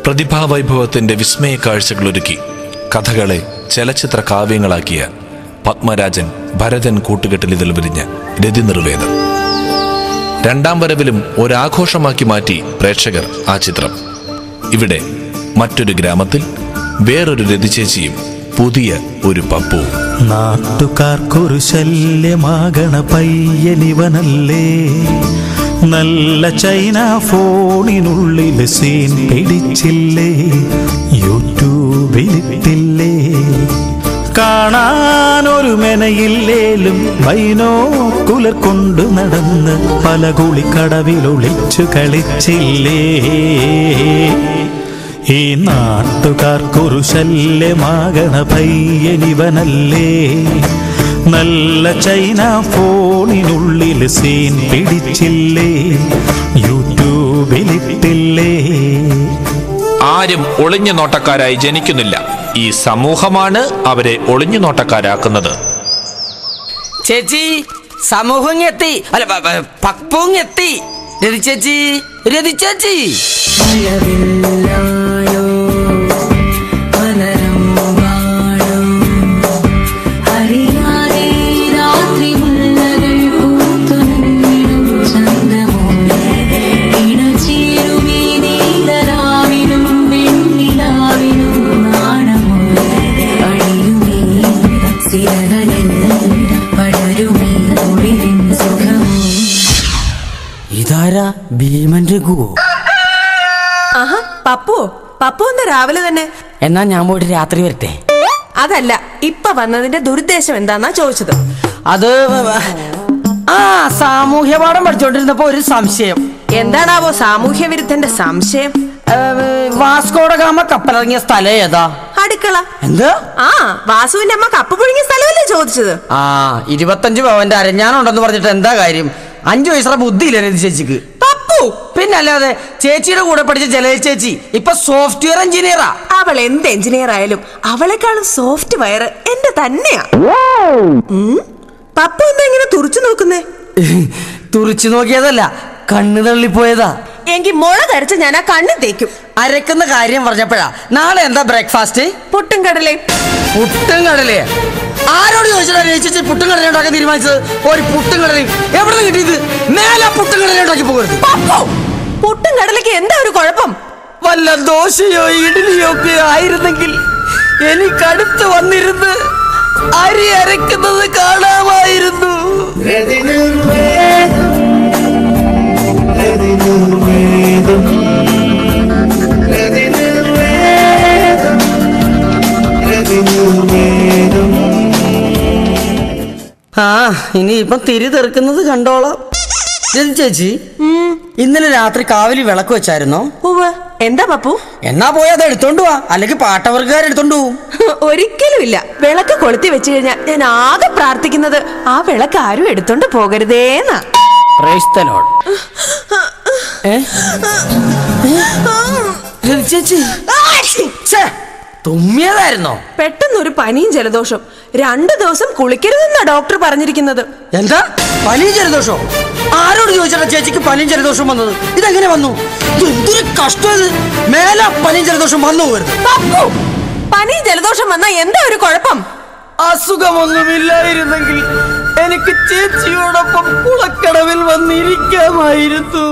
പ്രതിഭാവൈഭവത്തിന്റെ വിസ്മയ കാഴ്ചകളൊരുക്കി കഥകളെ ചലച്ചിത്ര കാവ്യങ്ങളാക്കിയ പത്മരാജൻ ഭരതൻ കൂട്ടുകെട്ടിലിതൽ വിരിഞ്ഞ രതി നിർവേദം രണ്ടാം വരവിലും ഒരാഘോഷമാക്കി മാറ്റി പ്രേക്ഷകർ ആ ചിത്രം ഇവിടെ മറ്റൊരു ഗ്രാമത്തിൽ വേറൊരു രതിചേച്ചിയും പുതിയ ഒരു പപ്പുവും നാട്ടുകാർക്കൊരു ശല്യമാകണ പയ്യനിവനല്ലേ നല്ല ചൈന ഫോണിനുള്ളിൽ സീൻ പിടിച്ചില്ലേ യൂട്യൂബിലിട്ടില്ലേ കാണാനൊരു മെനയില്ലേലും ബൈനോക്കുലർ കൊണ്ടു നടന്ന് പല കുളിക്കടവിലൊളിച്ചു കളിച്ചില്ലേ ഈ നാട്ടുകാർക്കൊരു ശല്യമാകണ പയ്യനിവനല്ലേ നല്ല ചൈന ഫോണിനുള്ളിൽ സീൻ പിടിച്ചില്ലേ യൂട്യൂബിലിട്ടില്ലേ ആരും ഒളിഞ്ഞു നോട്ടക്കാരായി ജനിക്കുന്നില്ല ഈ സമൂഹമാണ് അവരെ ഒളിഞ്ഞു നോട്ടക്കാരാക്കുന്നത് ചേച്ചി സമൂഹം എത്തി അല്ല പ- പ- പക്വം എത്തി രതി ചേച്ചി രതി ചേച്ചി മഴവില്ലായോ മലരം വാഴോ അറിയാതെ രാത്രി മുല്ലകൾ പൂത്തുലഞ്ഞിടും ചന്തമോ ഇണചേരുമീ നീലരാവിനും വെണ്ണിലാവിനും നാണമോ അഴിയുമീ സിരകളിൽ പടരുമീ ഒളിരിൻ സുഖമോ ഇതാരാ ഭീമൻ രഘുവോ ആഹാ പപ്പു പപ്പു എന്താ രാവിലെ തന്നെ എന്നാ ഞാൻ പോയിട്ട് രാത്രി വരട്ടെ അതല്ല ഇപ്പൊ വന്നതിന്റെ ദുരുദ്ദേശം എന്താന്നാ ചോദിച്ചത് അത് ആ സാമൂഹ്യ പാഠം പഠിച്ചോണ്ടിരുന്നപ്പോ ഒരു സംശയം എന്താണാവോ സാമൂഹ്യ വിരുദ്ധന്റെ സംശയം ഏ, വാസ്കോഡ ഗാമ കപ്പലിറങ്ങിയ സ്ഥലം ഏതാ അടുക്കള എന്ത് ആ വാസുവിന്റെ അമ്മ കപ്പ് പുഴുങ്ങിയ സ്ഥലമല്ലേ ചോദിച്ചത് ആ ഇരുപത്തഞ്ച് പവന്റെ അരഞ്ഞാനുണ്ടെന്ന് പറഞ്ഞിട്ട് എന്താ കാര്യം അഞ്ചു വയസ്സുള്ള ബുദ്ധിയില്ല രതി ചേച്ചിക്ക് പപ്പു പിന്നല്ലാതെ ചേച്ചിയുടെ കൂടെ പഠിച്ച ജലജ ചേച്ചി ഇപ്പൊ സോഫ്റ്റ്വെയർ എഞ്ചിനീയറാ അവൾ എന്ത് എഞ്ചിനീയർ ആയാലും അവളെക്കാളും സോഫ്റ്റ് വയർ എന്റെ തന്നെയാ ഉം. പപ്പു എന്താ ഇങ്ങനെ തുറച്ചു നോക്കുന്നേ തുറിച്ചു നോക്കിയതല്ല കണ്ണു തള്ളിപ്പോയതാ എങ്കിൽ മുള കരച്ച് ഞാൻ ആ കണ്ണി തേക്കും അരക്കുന്ന കാര്യം പറഞ്ഞപ്പോഴാ നാളെ എന്താ ബ്രേക്ക്ഫാസ്റ്റ് പൊട്ടും കടലേ പുട്ടും കടലേ ആരോട് ചോദിച്ചാ ചേച്ചി പുട്ടും കടല ഉണ്ടാക്കാൻ തീരുമാനിച്ചത് ഒരു പുട്ടും കടലയും എവിടെ നിന്ന് കിട്ടിയത് മേലെ പുട്ടും കടല ഉണ്ടാക്കി പോകരുത് പപ്പു പുട്ടും കടലയ്ക്ക് എന്താ ഒരു കുഴപ്പം വല്ല ദോശയോ ഇഡ്ഡലിയോ ഒക്കെ ആയിരുന്നെങ്കിൽ എനിക്കടുത്ത് വന്നിരുന്ന് അരി അരക്കുന്നത് കാണാമായിരുന്നു ആ ഇനി ഇപ്പൊ തിരി തെറുക്കുന്നത് കണ്ടോളാം രതി ചേച്ചി ഇന്നലെ രാത്രി കാവലി വിളക്ക് വെച്ചായിരുന്നോ ഉവ്വ് എന്താ പപ്പു എന്നാ പോയി അത് എടുത്തോണ്ട് വാ അല്ലെങ്കിൽ പാട്ടവർക്കാർ എടുത്തോണ്ട് പോവും ഒരിക്കലും ഇല്ല വിളക്ക് കൊളുത്തി വെച്ച് കഴിഞ്ഞാൽ ഞാൻ ആകെ പ്രാർത്ഥിക്കുന്നത് ആ വിളക്ക് ആരും എടുത്തോണ്ട് പോകരുതേന്നാ ഏ? ഏ? രതി ചേച്ചി ഛേ, തുമ്മിയതായിരുന്നോ പെട്ടെന്നൊരു പനിയും ജലദോഷം രണ്ടു ദിവസം കുളിക്കരുതെന്നാ ഡോക്ടർ പറഞ്ഞിരിക്കുന്നത് എന്താ പനിയും ജലദോഷോ ആരോട് ചോദിച്ചാ ചേച്ചിക്ക് പനിയും ജലദോഷം വന്നത് ഇതെങ്ങനെ വന്നു ഇത് എന്തൊരു കഷ്ടം ഇത് മേലെ പനിയും ജലദോഷം വന്നു പോകരുത് പപ്പു പനിയും ജലദോഷം വന്നാ എന്താ ഒരു കുഴപ്പം അസുഖമൊന്നുമില്ലായിരുന്നെങ്കിൽ എനിക്ക് ചേച്ചിയോടൊപ്പം കുളക്കടവിൽ വന്നിരിക്കാമായിരുന്നു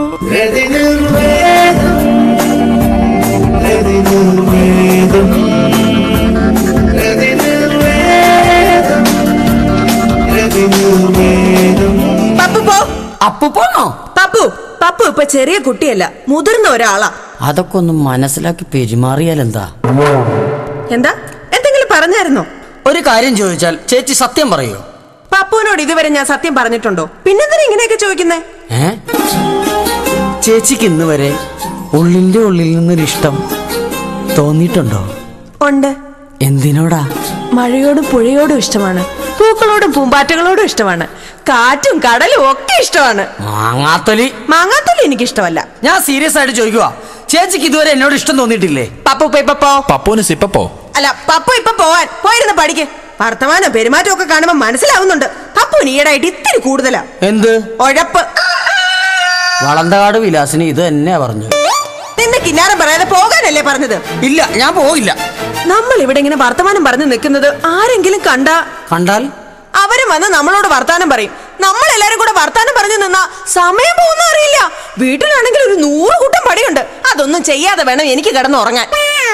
പപ്പു പോ അപ്പു പോണോ പപ്പു പപ്പു ഇപ്പൊ ചെറിയ കുട്ടിയല്ല മുതിർന്ന ഒരാളാ അതൊക്കെ ഒന്ന് മനസ്സിലാക്കി പെരുമാറിയാലെന്താ എന്താ എന്തെങ്കിലും പറഞ്ഞായിരുന്നോ ഒരു കാര്യം ചോദിച്ചാൽ ചേച്ചി സത്യം പറയോ പപ്പുവിനോട് ഇതുവരെ ഞാൻ സത്യം പറഞ്ഞിട്ടുണ്ടോ പിന്നെന്തിനാ ഇങ്ങനെയൊക്കെ ചോദിക്കുന്നേ ഏ ചേച്ചിക്ക് ഇന്ന് വരെ ഉള്ളിന്റെ ഉള്ളിൽ നിന്നൊരു ഇഷ്ടം തോന്നിയിട്ടുണ്ടോ ഉണ്ട് എന്തിനോടാ മഴയോടും പുഴയോടും ഇഷ്ടമാണ് പൂക്കളോടും പൂമ്പാറ്റകളോടും ഇഷ്ടമാണ് കാറ്റും കടലും ഒക്കെ ഇഷ്ടമാണ് മാങ്ങാത്തൊലി മാങ്ങാത്തൊലി എനിക്ക് ഇഷ്ടമല്ല ഞാൻ സീരിയസ് ആയിട്ട് ചോദിക്കുക ചേച്ചിക്ക് ഇതുവരെ എന്നോട് ഇഷ്ടം തോന്നിയിട്ടില്ലേ പപ്പു ഇപ്പൊ ഇപ്പൊ പോ പപ്പുവിന് സിപ്പപ്പോ അല്ല പപ്പു ഇപ്പൊ പോവാൻ പോയിരുന്ന് പഠിക്ക് വർത്തമാനം പെരുമാറ്റം ഒക്കെ കാണുമ്പോ മനസ്സിലാവുന്നുണ്ട് പപ്പുവിന് ഈടായിട്ട് ഇത്തിരി കൂടുതലാ എന്ത് ഉഴപ്പ് വളന്തകാട് വിലാസിന് ഇത് തന്നെയാ പറഞ്ഞു നിന്നെ കിന്നാരം പറയാതെ പോകാനല്ലേ പറഞ്ഞത് ഇല്ല ഞാൻ പോയില്ല നമ്മൾ ഇവിടെ ഇങ്ങനെ വർത്തമാനം പറഞ്ഞു നിൽക്കുന്നത് ആരെങ്കിലും കണ്ടാ കണ്ടാൽ അവരും വന്ന് നമ്മളോട് വർത്താനം പറയും നമ്മൾ എല്ലാരും കൂടെ വർത്താനം പറഞ്ഞു നിന്നാ സമയം പോകുന്ന അറിയില്ല വീട്ടിലാണെങ്കിൽ ഒരു നൂറ് കൂട്ടം പണിയുണ്ട് അതൊന്നും ചെയ്യാതെ വേണം എനിക്ക് കിടന്നുറങ്ങാൻ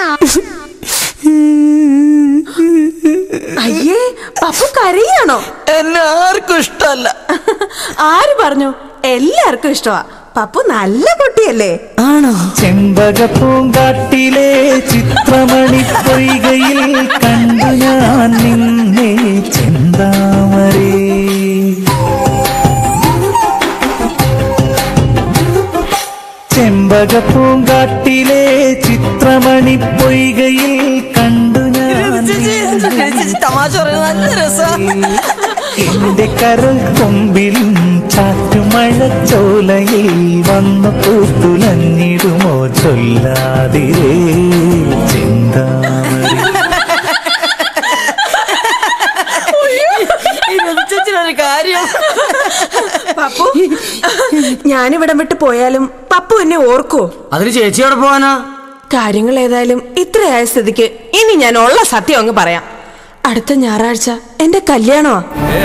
അയ്യേ പപ്പു കരയാണോ എന്നെ ആർക്കും ഇഷ്ടമല്ല ആര് പറഞ്ഞു എല്ലാവർക്കും ഇഷ്ടമാ പപ്പു നല്ല കുട്ടിയല്ലേ ആണോ ചെമ്പക പൂങ്കാട്ടിലെ ചിത്രമണി പൊയ്കയിൽ കണ്ടു ഞാൻ നിന്നെ ചെന്താമരേ ചെമ്പക പൂങ്കാട്ടിലെ ചിത്രമണി പൊയ്കയിൽ കണ്ടു ഞാൻ നിന്നെ തമാശ പറയുന്നത് നല്ല രസം എന്റെ കരൾ കൊമ്പിലും ചാറ്റുമഴ ചോലയിൽ വന്നു പൂത്തുലഞ്ഞിടുമോ ചൊല്ലാതിരേ ചിന്താമണി ഒരു കാര്യം പപ്പു ഞാനിവിടം വിട്ട് പോയാലും പപ്പു എന്നെ ഓർക്കോ അതിന് ചേച്ചിയോടെ പോവാനാ കാര്യങ്ങൾ ഏതായാലും ഇത്രയായ സ്ഥിതിക്ക് ഇനി ഞാൻ ഉള്ള സത്യം അങ്ങ് പറയാം അടുത്ത ഞായറാഴ്ച എന്റെ കല്യാണമാ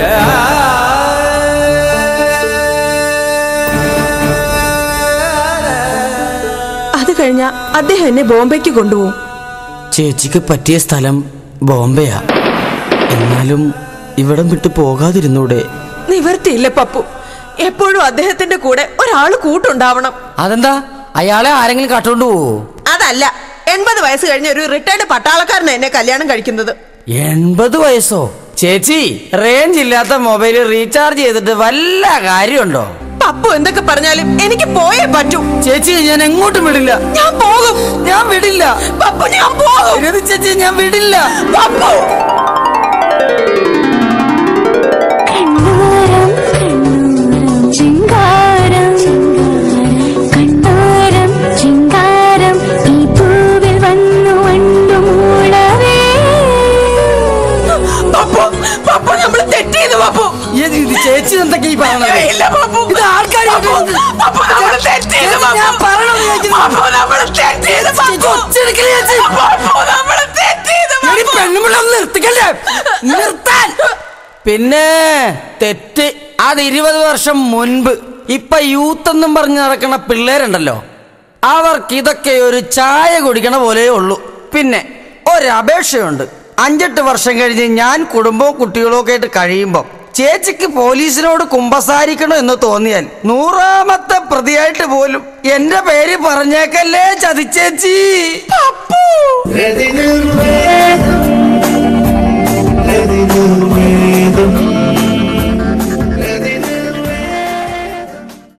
അത് കഴിഞ്ഞ അദ്ദേഹം എന്നെ ബോംബെക്ക് കൊണ്ടുപോകും ചേച്ചിക്ക് പറ്റിയ സ്ഥലം ബോംബെയാ എന്നാലും ഇവിടം വിട്ട് പോകാതിരുന്നൂടെ നിവർത്തിയില്ല പപ്പു എപ്പോഴും അദ്ദേഹത്തിന്റെ കൂടെ ഒരാൾ കൂട്ടുണ്ടാവണം അതെന്താ അയാളെ ആരെങ്കിലും കട്ടോണ്ട് പോവോ അതല്ല എൺപത് വയസ്സ് കഴിഞ്ഞ ഒരു റിട്ടയർഡ് പട്ടാളക്കാരനെ എന്നെ കല്യാണം കഴിക്കുന്നത് എൺപത് വയസ്സോ ചേച്ചി റേഞ്ച് ഇല്ലാത്ത മൊബൈൽ റീചാർജ് ചെയ്തിട്ട് വല്ല കാര്യമുണ്ടോ പപ്പു എന്തൊക്കെ പറഞ്ഞാലും എനിക്ക് പോയേ പറ്റൂ ചേച്ചി ഞാൻ എങ്ങോട്ടും വിടില്ല ഞാൻ പോകും ഞാൻ വിടില്ല പപ്പു ഞാൻ പോകും രതി ചേച്ചി ഞാൻ വിടില്ല പപ്പു കണ്ണൂരം കണ്ണൂരം ചിങ്കാരം കണ്ണൂരം ചിങ്കാരം ഈ പൂവിൽ വന്നു വന്നു മൂളവേ പപ്പു പപ്പു നമ്മൾ തെറ്റിയത് പപ്പു ഇത് ഇത് ചേച്ചി എന്തൊക്കെ ഈ പറയണത് ഇല്ല പപ്പു ഇത് ആൾക്കാർ പപ്പു, പപ്പു നമ്മൾ തെറ്റിയത് പപ്പു. ഞാൻ പറയണത് ചേച്ചി. പപ്പു നമ്മൾ തെറ്റിയത് ചേച്ചി, പപ്പു. ഒച്ചയെടുക്കല്ലേ ചേച്ചി? പപ്പു നമ്മൾ തെറ്റിയത് എടി പപ്പു. പെണ്ണുമ്പിള്ള ഒന്ന് നിർത്തിക്കല്ലേ നിർത്താൻ പിന്നെ തെറ്റ് അത് ഇരുപത് വർഷം മുൻപ് ഇപ്പൊ യൂത്ത് എന്നും പറഞ്ഞ് നടക്കുന്ന പിള്ളേരുണ്ടല്ലോ അവർക്ക് ഇതൊക്കെ ഒരു ചായ കുടിക്കണ പോലെ ഉള്ളൂ പിന്നെ ഒരപേക്ഷയുണ്ട് അഞ്ചെട്ട് വർഷം കഴിഞ്ഞ് ഞാൻ കുടുംബവും കുട്ടികളും ഒക്കെ ആയിട്ട് കഴിയുമ്പോൾ ചേച്ചിക്ക് പോലീസിനോട് കുമ്പസാരിക്കണം എന്ന് തോന്നിയാൽ നൂറാമത്തെ പ്രതിയായിട്ട് പോലും എന്റെ പേര് പറഞ്ഞേക്കല്ലേ ചതിച്ചേച്ചി പപ്പു രതി നിർവേ